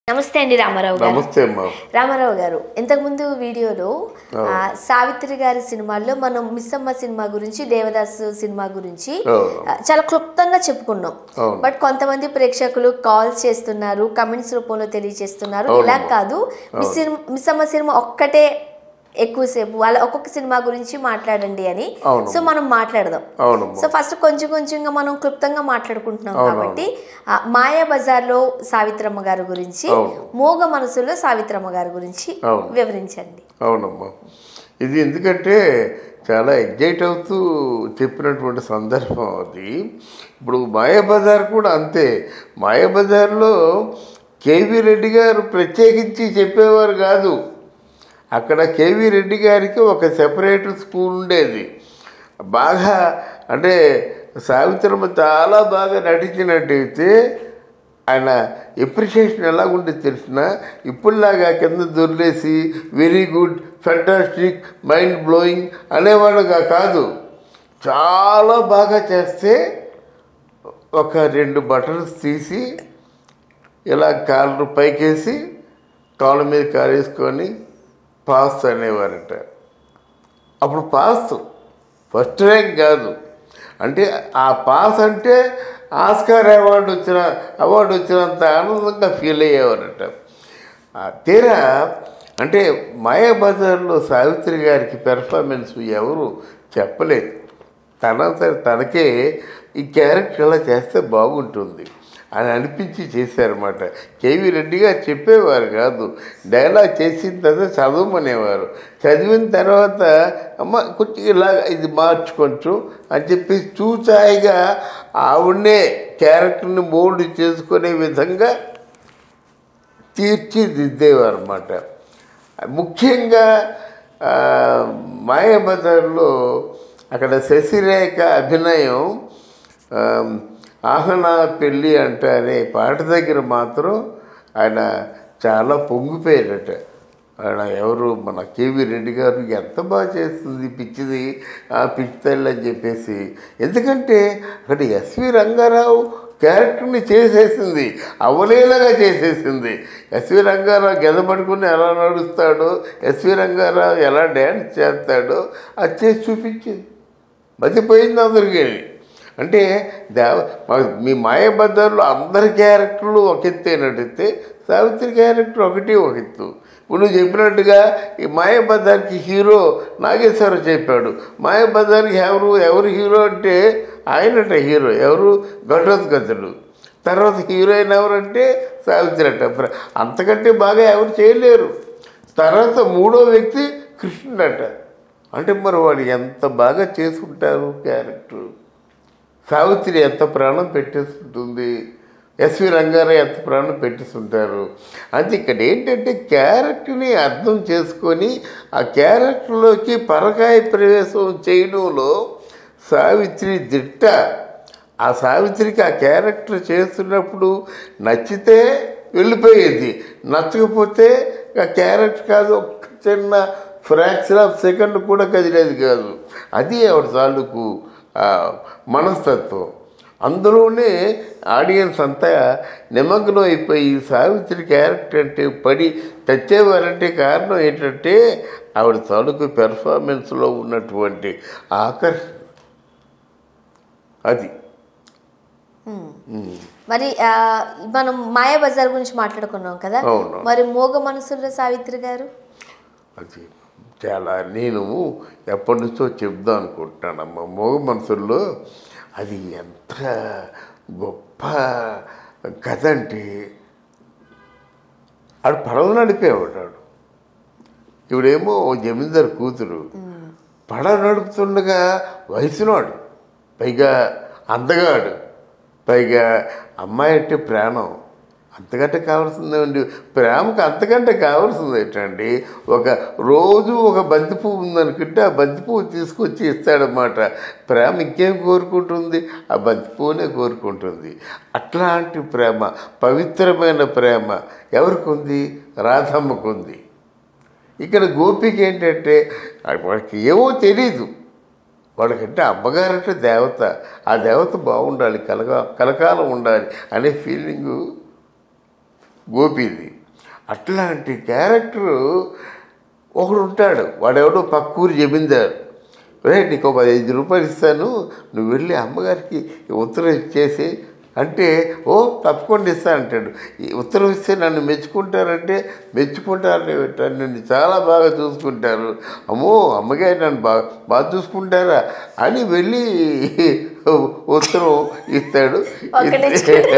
నమస్తే అండి రామారావు గారు నమస్తే అమ్మా రామారావు గారు ఇంతకుముందు వీడియోలో ఆ, సావిత్రి గారి సినిమాల్లో మనం మిస్సమ్మ సినిమా గురించి దేవదాసు సినిమా గురించి అవును. ఆ, చాలా క్లుప్తంగా చెప్పుకున్నాం అవును. బట్ కొంతమంది ప్రేక్షకులు కాల్స్ చేస్తున్నారు కమెంట్స్ రూపంలో తెలియజేస్తున్నారు అవును. ఇలా కాదు మిస్ సినిమా మిస్సమ్మ సినిమా ఒక్కటే ఎక్కువసేపు వాళ్ళ ఒక్కొక్క సినిమా గురించి మాట్లాడండి అని అవును. సో మనం మాట్లాడదాం అవునమ్మా సో ఫస్ట్ కొంచెం కొంచెంగా మనం క్లుప్తంగా మాట్లాడుకుంటున్నాం కాబట్టి ఆ, మాయా బజార్లో సావిత్రమ్మ గారి గురించి అవును. మోగ మనసులో సావిత్రమ్మ గారి గురించి అవును. వివరించండి అవునమ్మా ఇది ఎందుకంటే చాలా ఎగ్జైట్ అవుతూ చెప్పినటువంటి సందర్భం అది ఇప్పుడు మాయాబజార్ కూడా అంతే మాయాబజార్లో కేవీ రెడ్డి గారు ప్రత్యేకించి చెప్పేవారు కాదు అక్కడ కేవీ రెడ్డి గారికి ఒక సెపరేట్ స్కూల్ ఉండేది బాగా అంటే సావిత్రమ్మ చాలా బాగా నటించినట్టయితే ఆయన ఎప్రిషియేషన్ ఎలా ఉండేది తెలిసిన ఇప్పుడులాగా కింద దొర్లేసి very good fantastic mind blowing అనేవాడుగా కాదు చాలా బాగా చేస్తే ఒక రెండు బటన్స్ తీసి ఇలా కాళ్ళు పైకేసి కాళ్ళ మీద కాలేసుకొని పాస్ అనేవారట అప్పుడు పాస్ ఫస్ట్ ర్యాంక్ కాదు అంటే ఆ పాస్ అంటే ఆస్కార్ అవార్డు వచ్చిన అవార్డు వచ్చినంత ఆనందంగా ఫీల్ అయ్యేవారట ఆ తీరా అంటే మాయాబజార్లో సావిత్రి గారికి పెర్ఫార్మెన్స్ ఎవరు చెప్పలేదు తనంతట తనకే ఈ క్యారెక్టర్ ఇలా చేస్తే బాగుంటుంది అని అనిపించి చేశారన్నమాట కేవీ రెడ్డి గారు చెప్పేవారు కాదు డైలాగ్ చేసిన తర్వాత చదవమనేవారు చదివిన తర్వాత అమ్మ కొంచెం ఇలా ఇది మార్చు కొంచెం అని చెప్పి చూచాయిగా ఆవిడనే క్యారెక్టర్ని మోల్డ్ చేసుకునే విధంగా తీర్చిదిద్దేవారు అన్నమాట ముఖ్యంగా ఆ, మాయాబజార్లో అక్కడ శశిరేఖ అభినయం ఆ, ఆహనా పెళ్ళి అంట అనే పాట దగ్గర మాత్రం ఆయన చాలా పొంగిపోయారట ఆయన ఎవరు మన కేవీ రెడ్డి గారు ఎంత బాగా చేస్తుంది పిచ్చిది ఆ పిచ్చి తల్లి అని చెప్పేసి ఎందుకంటే అక్కడ ఎస్వి రంగారావు క్యారెక్టర్ని చేసేసింది అవలేలాగా చేసేసింది ఎస్వి రంగారావు గెద పట్టుకుని ఎలా నడుస్తాడో ఎస్వి రంగారావు ఎలా డ్యాన్స్ చేస్తాడో అది చేసి చూపించింది మతిపోయింది అందరికీ అంటే దేవ మా- మీ మాయబద్దారులో అందరి క్యారెక్టర్లు ఒక ఎత్తు నడిస్తే సావిత్రి క్యారెక్టర్ ఒకటి ఒక ఎత్తు ఇప్పుడు నువ్వు చెప్పినట్టుగా ఈ మాయబద్దారికి హీరో నాగేశ్వరరావు చెప్పాడు మాయబద్దారికి ఎవరు ఎవరు హీరో అంటే ఆయనట హీరో ఎవరు ఘటోత్కచుడు తర్వాత హీరోయిన్ ఎవరంటే సావిత్రి అట ప్ర- అంతకంటే బాగా ఎవరు చేయలేరు తర్వాత మూడో వ్యక్తి కృష్ణుడట అంటే మరి వాడు ఎంత బాగా చేసుకుంటారు క్యారెక్టర్ సావిత్రి ఎంత ప్రాణం పెట్టేస్తుంటుంది ఎస్వి రంగారావు ఎంత ప్రాణం పెట్టేస్తుంటారు అంటే ఇక్కడ ఏంటంటే క్యారెక్టర్ని అర్థం చేసుకొని ఆ క్యారెక్టర్లోకి పరకాయ ప్రవేశం చేయడంలో సావిత్రి దిట్ట ఆ సావిత్రికి ఆ క్యారెక్టర్ చేస్తున్నప్పుడు నచ్చితే వెళ్ళిపోయేది నచ్చకపోతే ఆ క్యారెక్టర్ కాదు ఒక్క చిన్న ఫ్రాక్షన్ ఆఫ్ సెకండ్ కూడా కదిలేదు కాదు అది ఆవిడ తాలూకు ఆ, మనస్తత్వం అందులోనే ఆడియన్స్ అంతా నిమగ్నం అయిపోయి సావిత్రి క్యారెక్టర్ అంటే పడి తెచ్చేవారంటే కారణం ఏంటంటే ఆవిడ తాలూకు పెర్ఫార్మెన్స్లో ఉన్నటువంటి ఆకర్షణ అది మరి ఆ, మనం మాయా బజార్ గురించి మాట్లాడుకున్నాం కదా అవును. మరి మోగ మనసులో సావిత్రి గారు అది చాలా నేను ఎప్పటి నుంచో చెప్దాం అనుకుంటున్నానమ్మ మోగ మనసుల్లో అది ఎంత గొప్ప కథ అంటే ఆడు పడవ నడిపేవాడు ఆడు ఇవిడేమో ఓ జమీందారు కూతురు పడవ నడుపుతుండగా వయసునాడు పైగా అందగాడు పైగా అమ్మాయి అంటే ప్రాణం అంతకంటే కావాల్సిందేమండి ప్రేమకు అంతకంటే కావాల్సింది ఏంటండి ఒక రోజు ఒక బంతి పువ్వు ఉందనుకుంటే ఆ బంతి పువ్వు తీసుకొచ్చి ఇస్తాడనమాట ప్రేమ ఇంకేం కోరుకుంటుంది ఆ బంతి పువ్వునే కోరుకుంటుంది అట్లాంటి ప్రేమ పవిత్రమైన ప్రేమ ఎవరికి ఉంది రాధమ్మకు ఉంది ఇక్కడ గోపికి ఏంటంటే వాడికి ఏమో తెలీదు వాడికంటే అమ్మగారంటే దేవత ఆ దేవత బాగుండాలి కలగా కలకాలం ఉండాలి అనే ఫీలింగు గోపీది అట్లాంటి క్యారెక్టరు ఒకడు ఉంటాడు వాడెవడో పక్కూరు జమీందారు రే నీకు ఒక ఐదు రూపాయలు ఇస్తాను నువ్వు వెళ్ళి అమ్మగారికి ఈ ఉత్తరం ఇచ్చేసి అంటే ఓ తప్పకుండా ఇస్తా అంటాడు ఈ ఉత్తరం ఇస్తే నన్ను మెచ్చుకుంటారంటే మెచ్చుకుంటారని పెట్టారు నిన్ను చాలా బాగా చూసుకుంటారు అమ్మో అమ్మగారు నన్ను బాగా బాగా చూసుకుంటారా అని వెళ్ళి ఉత్తరం ఇస్తాడు ఒక్కటే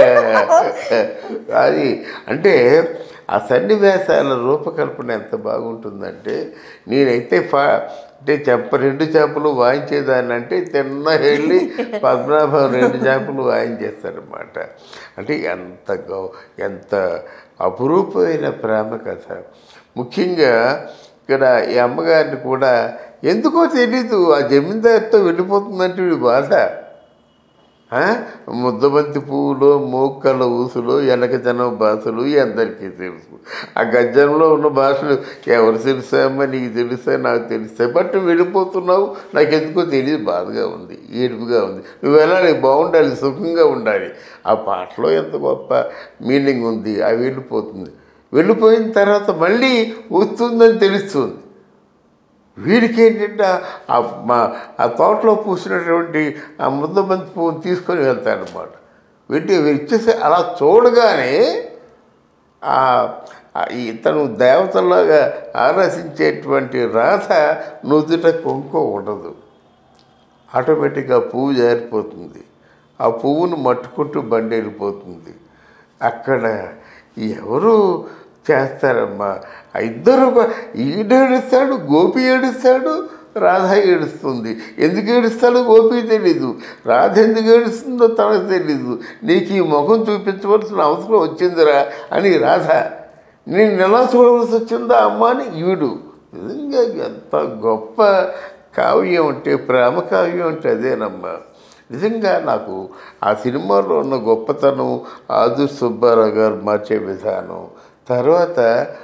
అది అంటే ఆ సన్నివేశాల రూపకల్పన ఎంత బాగుంటుందంటే నేనైతే ఫా అంటే చెప్ప రెండు చేపలు వాయించేదాన్ని అంటే తిన్న వెళ్ళి పద్మనాభం రెండు చేపలు వాయించేస్తారనమాట అంటే ఎంత గౌ ఎంత అపురూపమైన ప్రేమ కథ ముఖ్యంగా ఇక్కడ ఈ అమ్మగారిని కూడా ఎందుకో తెలీదు ఆ జమీందారితో వెళ్ళిపోతుందంటే వీడి బాధ ఆ? ముద్దబంతి పువ్వులో మోక్కల ఊసులో ఎనకజనం భాషలు అందరికీ తెలుసు ఆ గజ్జంలో ఉన్న భాషలు ఎవరు తెలుసామా నీకు తెలుసా నాకు తెలుస్తాయి బట్ నువ్వు వెళ్ళిపోతున్నావు నాకు ఎందుకో తెలియదు బాధగా ఉంది ఏడుపుగా ఉంది నువ్వు వెళ్ళాలి బాగుండాలి సుఖంగా ఉండాలి ఆ పాటలో ఎంత గొప్ప మీనింగ్ ఉంది అవి వెళ్ళిపోతుంది వెళ్ళిపోయిన తర్వాత మళ్ళీ వస్తుందని తెలుస్తుంది వీడికి ఏంటంటే ఆ మా ఆ తోటలో పూసినటువంటి ఆ ముద్దబంతి పువ్వుని తీసుకొని వెళ్తాడనమాట వెళ్ళి ఇచ్చేసి అలా చూడగానే ఆ ఆ ఇతను దేవతలాగా ఆరాధించేటువంటి రాధ నుదుట కొంకో ఉండదు ఆటోమేటిక్గా పువ్వు జారిపోతుంది ఆ పువ్వును మట్టుకుంటూ బండి వెళ్ళిపోతుంది అక్కడ ఎవరు చేస్తారమ్మా ఆ ఇద్దరు ఒక- ఈడు ఏడుస్తాడు గోపి ఏడుస్తాడు రాధ ఏడుస్తుంది ఎందుకు ఏడుస్తాడో గోపి తెలీదు రాధ ఎందుకు ఏడుస్తుందో తనకు తెలీదు నీకు ఈ ముఖం చూపించవలసిన అవసరం వచ్చిందిరా అని రాధ నేను ఎలా చూడవలసి వచ్చిందా అమ్మ అని ఈడు నిజంగా ఎంత గొప్ప కావ్యం అంటే ప్రేమ కావ్యం అంటే అదేనమ్మా నిజంగా నాకు ఆ సినిమాలో ఉన్న గొప్పతనం ఆదు సుబ్బారావు గారు మార్చే విధానం తర్వాత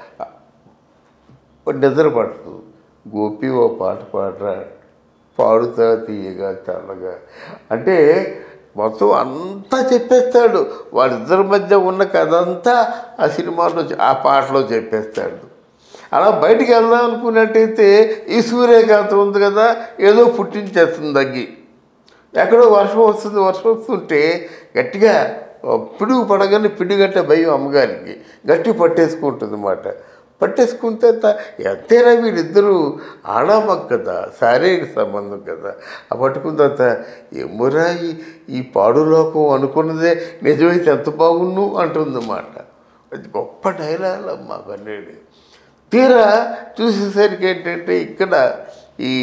నిద్ర పడుతూ గోపి ఓ పాట పాడరా పాడుతా తీయగా చల్లగా అంటే మొత్తం అంతా చెప్పేస్తాడు వాళ్ళిద్దరి మధ్య ఉన్న కథ అంతా ఆ సినిమాలో చె- ఆ పాటలో చెప్పేస్తాడు అలా బయటికి వెళ్దాం అనుకున్నట్టయితే ఈ సూర్యకాంతం ఉంది కదా ఏదో పుట్టించేస్తుంది దగ్గి ఎక్కడో వర్షం వస్తుంది వర్షం వస్తుంటే గట్టిగా ఓ పిడుగు పడగానే పిడుగట్టే భయం అమ్మగారికి గట్టి పట్టేసుకుంటుంది అన్నమాట పట్టేసుకుంటే త- ఎంతైనా వీళ్ళిద్దరూ ఆడామక కదా శారీరక సంబంధం కదా ఆ పట్టుకున్న తర్వాత ఏమోరా ఈ- ఈ పాడులోకం అనుకున్నదే నిజమైతే ఎంత బాగున్ను అంటుందన్నమాట అది గొప్ప డైలాగ్ అమ్మా కన్నీడు తీరా చూసేసరికి ఏంటంటే ఇక్కడ ఈ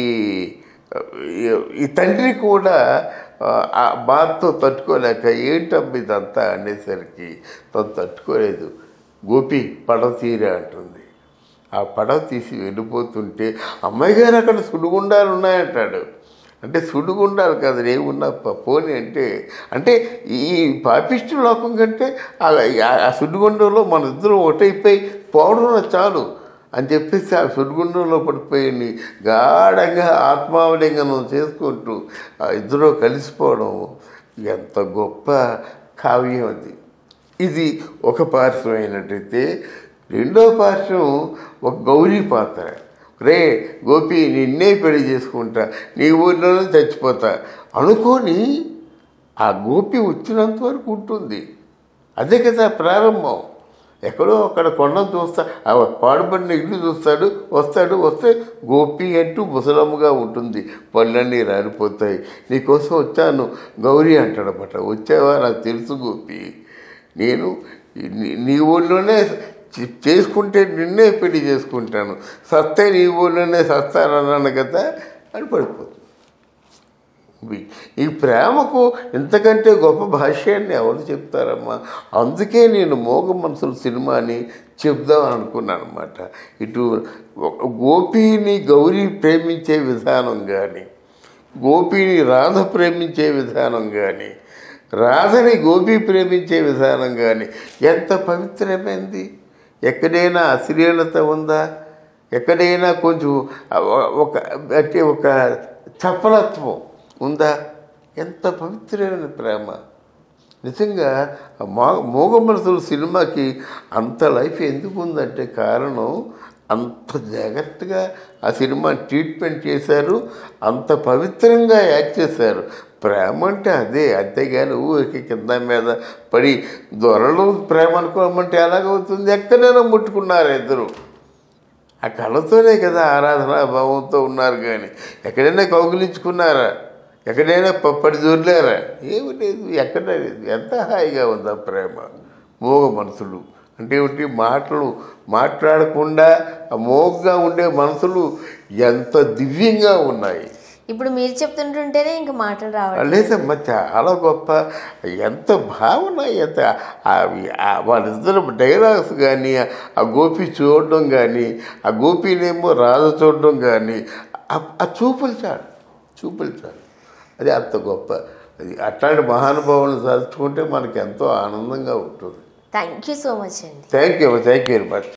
ఈ తండ్రి కూడా ఆ, ఆ బాధతో తట్టుకోలేక ఏంటమ్మ ఇదంతా అనేసరికి తను తట్టుకోలేదు గోపి పడవ తీరా అంటుంది ఆ పడవ తీసి వెళ్ళిపోతుంటే అమ్మాయి గారు అక్కడ సుడిగుండాలు ఉన్నాయంటాడు అంటే సుడిగుండాలు కాదు ఏమున్నా ప- పోనీ అంటే అంటే ఈ పాపిష్టి లోకం కంటే ఆ- ఆ సుడిగుండంలో మన ఇద్దరు ఒకటైపోయి పోవడం చాలు అని చెప్పేసి ఆ సుడిగుండంలో పడిపోయి గాఢంగా ఆత్మావలింగనం చేసుకుంటూ ఆ ఇద్దరు కలిసిపోవడం ఎంత గొప్ప కావ్యం అది ఇది ఒక పార్శ్వం అయినట్టయితే రెండో పార్శ్వం ఒక గౌరీ పాత్ర రే గోపి నిన్నే పెళ్లి చేసుకుంటా నీ ఊరిలోనే చచ్చిపోతా అనుకొని ఆ గోపి వచ్చినంత వరకు ఉంటుంది అదే కదా ప్రారంభం ఎక్కడో అక్కడ కొండను చూస్తా ఆ పాడుబడిన ఇల్లు చూస్తాడు వస్తాడు వస్తే గోపి అంటూ ముసలమ్మగా ఉంటుంది పళ్ళన్నీ రాలిపోతాయి నీకోసం వచ్చాను గౌరీ అంటాడనమాట వచ్చావా నాకు తెలుసు గోపి నేను నీ- నీ ఊళ్ళోనే చే- చేసుకుంటే నిన్నే పెళ్లి చేసుకుంటాను సస్తే నీ ఊళ్ళోనే సస్తానన్నాను కదా అని పడిపోతుంది ఇవి- ఈ ప్రేమకు ఇంతకంటే గొప్ప భాష్యాన్ని ఎవరు చెప్తారమ్మా అందుకే నేను మోగ మనసుల సినిమాని చెప్దాం అనుకున్నాను అనమాట ఇటు ఒక గోపిని గౌరీ ప్రేమించే విధానం కానీ గోపిని రాధ ప్రేమించే విధానం కానీ రాధని గోపి ప్రేమించే విధానం కానీ ఎంత పవిత్రమైంది ఎక్కడైనా అశ్లీలత ఉందా ఎక్కడైనా కొంచెం ఒక అంటే ఒక చపలత్వం ఉందా ఎంత పవిత్రమైన ప్రేమ నిజంగా ఆ మా మోగ మనసులు సినిమాకి అంత లైఫ్ ఎందుకు ఉందంటే కారణం అంత జాగ్రత్తగా ఆ సినిమా ట్రీట్మెంట్ చేశారు అంత పవిత్రంగా యాక్ట్ చేశారు ప్రేమ అంటే అదే అంతేగాని ఊరికి కింద మీద పడి దొరలు ప్రేమ అనుకోమంటే ఎలాగవుతుంది ఎక్కడైనా ముట్టుకున్నారు ఇద్దరు ఆ కళతోనే కదా ఆరాధనా భావంతో ఉన్నారు కానీ ఎక్కడైనా కౌగిలించుకున్నారా ఎక్కడైనా పప్పటి దొర్లారా ఏమి లేదు ఎక్కడ లేదు ఎంత హాయిగా ఉందా ప్రేమ మోగ మనసులు అంటే ఏమిటి మాటలు మాట్లాడకుండా ఆ మోగగా ఉండే మనసులు ఎంత దివ్యంగా ఉన్నాయి ఇప్పుడు మీరు చెప్తుంటుంటేనే ఇంకా మాటలు రావట్లేదు లేదమ్మా చాలా గొప్ప ఎంత భావన ఎంత ఆ- ఆ వాళ్ళిద్దరు డైలాగ్స్ కానీ ఆ గోపి చూడడం కానీ ఆ గోపినేమో రాజు చూడడం కానీ ఆ- ఆ చూపులు చాలు చూపులు చాలు అది అంత గొప్ప అది అట్లాంటి మహానుభావులను తలుచుకుంటే మనకి ఎంతో ఆనందంగా ఉంటుంది థ్యాంక్ యూ సో మచ్ అండి thank you thank you very much